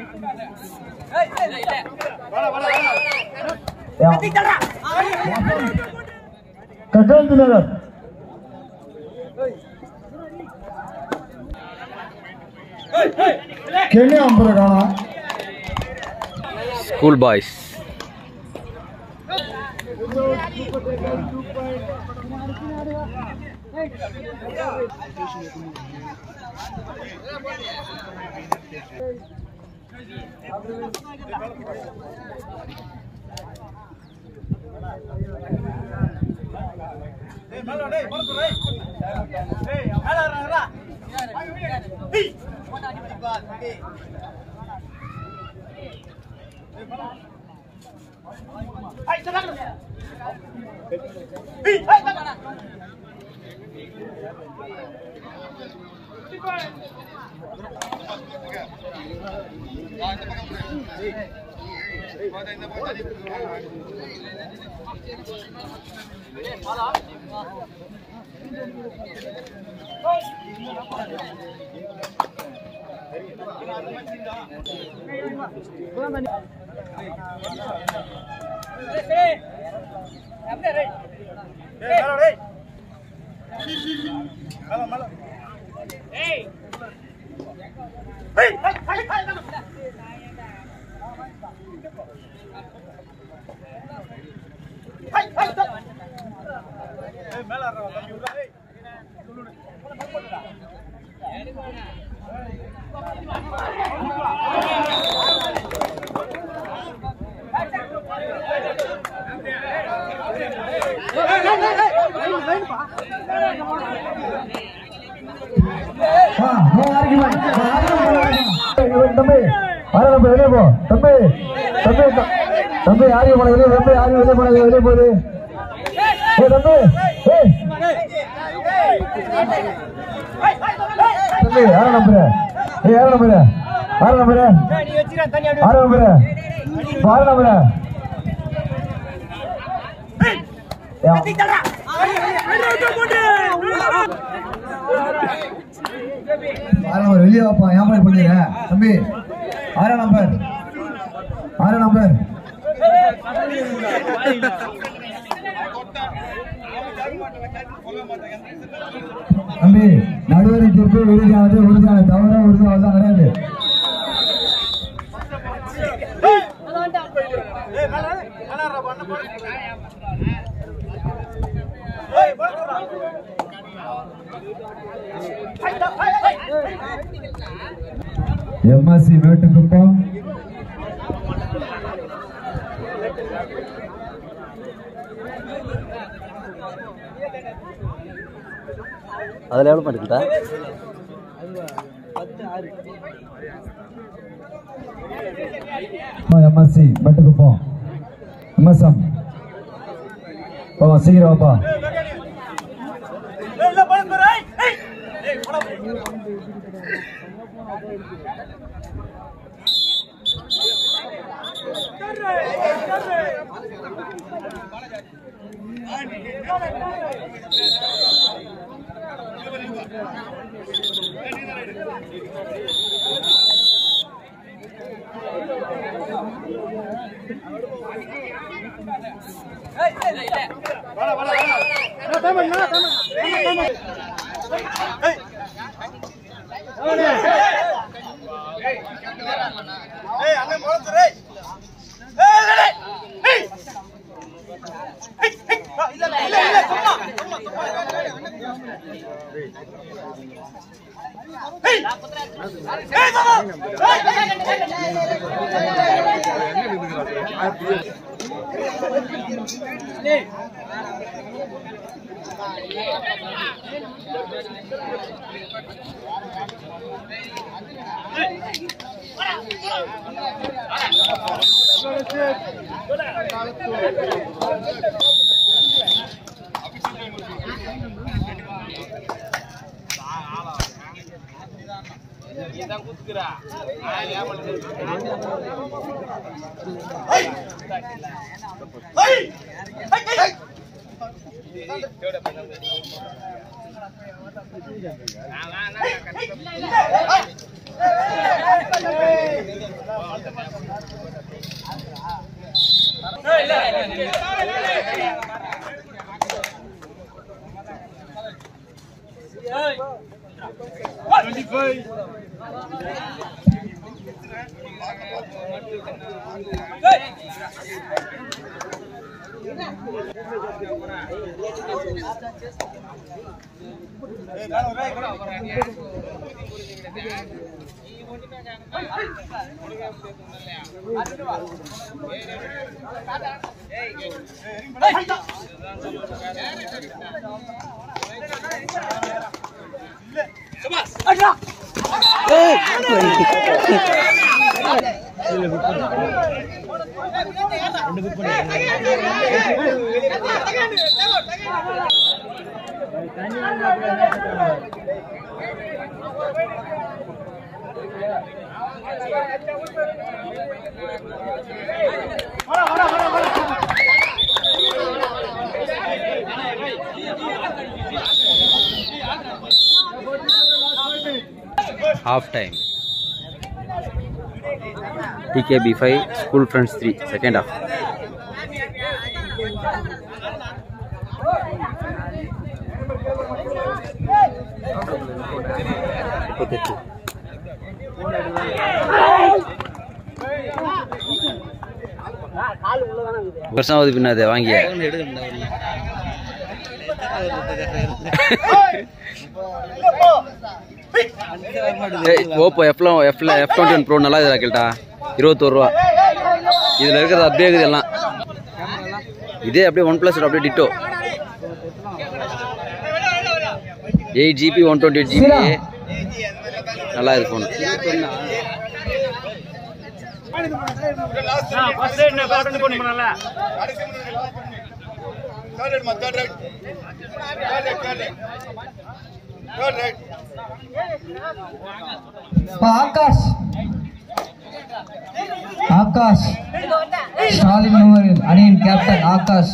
கட்டாந்தி நகர் கெனி அம்பர காணா ஸ்கூல் பாய்ஸ் ஆ, நோ ஆர்குமெண்ட் தம்பி ஆறு நம்பர் வெளியே போ தம்பி தம்பி த- தம்பி ஆரிய போன வெளியே தம்பி ஆரிய வெளியே போன வெளியே போகுது ஏ தம்பி ஏய் தம்பி ஆறு நம்பர் ஏய் ஆறு நம்பர் ஆறு நம்பர் ஆறு நம்பர் ஆறு நம்பர் ஆறு நம்பர் வெளியே வாப்பா ஏமாறி பண்ணிடுற தம்பி ஆறு நம்பர் ஆறு நம்பர் தம்பி நடுவரை தீர்ப்பு உறுதியானது உறுதியான தவிர உறுதியானது தான் கிடையாது எம்எஸ்சி மேட்டுக்குப்பம் அதில் எவ்வளோ பண்ணிக்கிட்டா எம்எஸ்சி மேட்டுக்குப்பம் எம்எஸ்எம் பாப்பா சீக்கிரம் வாப்பா half time TKB 5 school friends 3 second half வருஷம் ஆகுது பின்னாது வாங்கிய ஓப்போ எஃப்லாம் எஃப்ல எஃப் டுவெண்ட்டி ஒன் ப்ரோ நல்லா இருக்குதா கேட்டா இருபத்தோரு ரூபா இதில் இருக்கிறது அப்படியே இருக்குது எல்லாம் இதே அப்படியே ஒன் ப்ளஸ் அப்படியே ditto eight GB one twenty eight GB நல்லா இருக்கு ஃபோன் ஆகாஷ் ஆகாஷ் ஸ்டாலின் மெமோரியல் அணியின் கேப்டன் ஆகாஷ்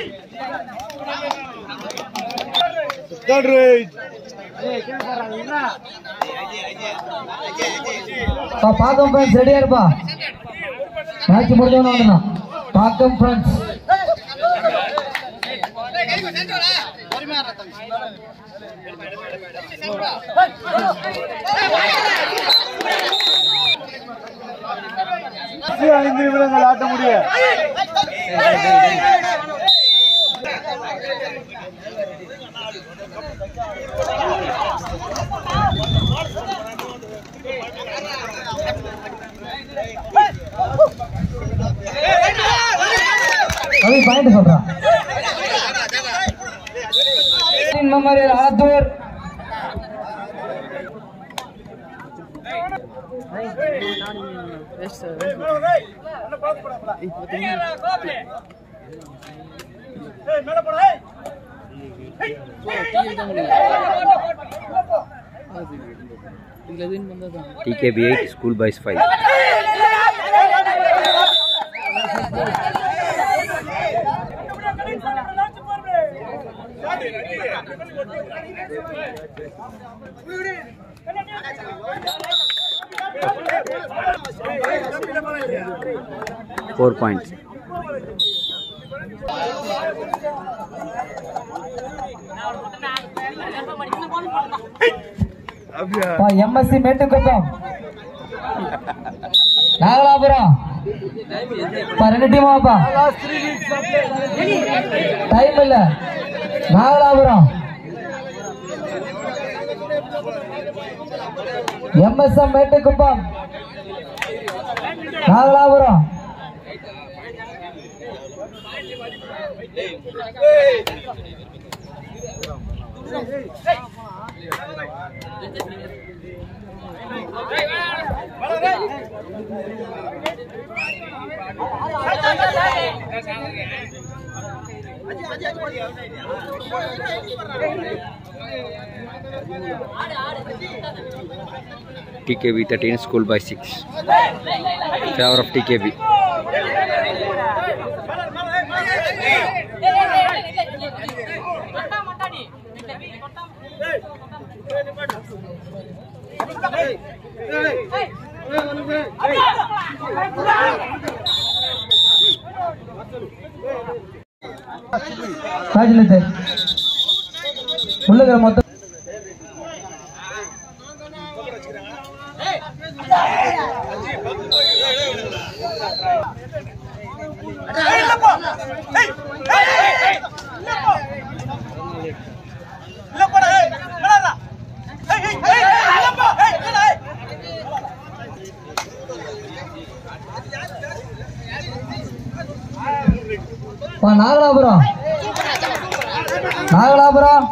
பா பாக்கம் ஃப்ரெண்ட்ஸ் ரெடியா இருப்பா மேட்ச் முடிஞ்சவன வரணும் பாக்கம் ஃப்ரெண்ட்ஸ் ஐந்து நிமிடங்கள் ஆட்ட முடியும் ரவி பாயிண்ட் சொல்றான் memorial Attur TKB 8 school boys 5 4 points MSC Mettukuppam Nagalapuram பா, ரெண்டு டீமாப்பா டைம் இல்ல Nagalapuram MSM Mettukuppam Nagalapuram TKB 13 school boys 6 favor of TKB ராஜிலித்து உள்ளுக்கிற மொத்தம் பா நாகலாபுரம் நாகலாபுரம்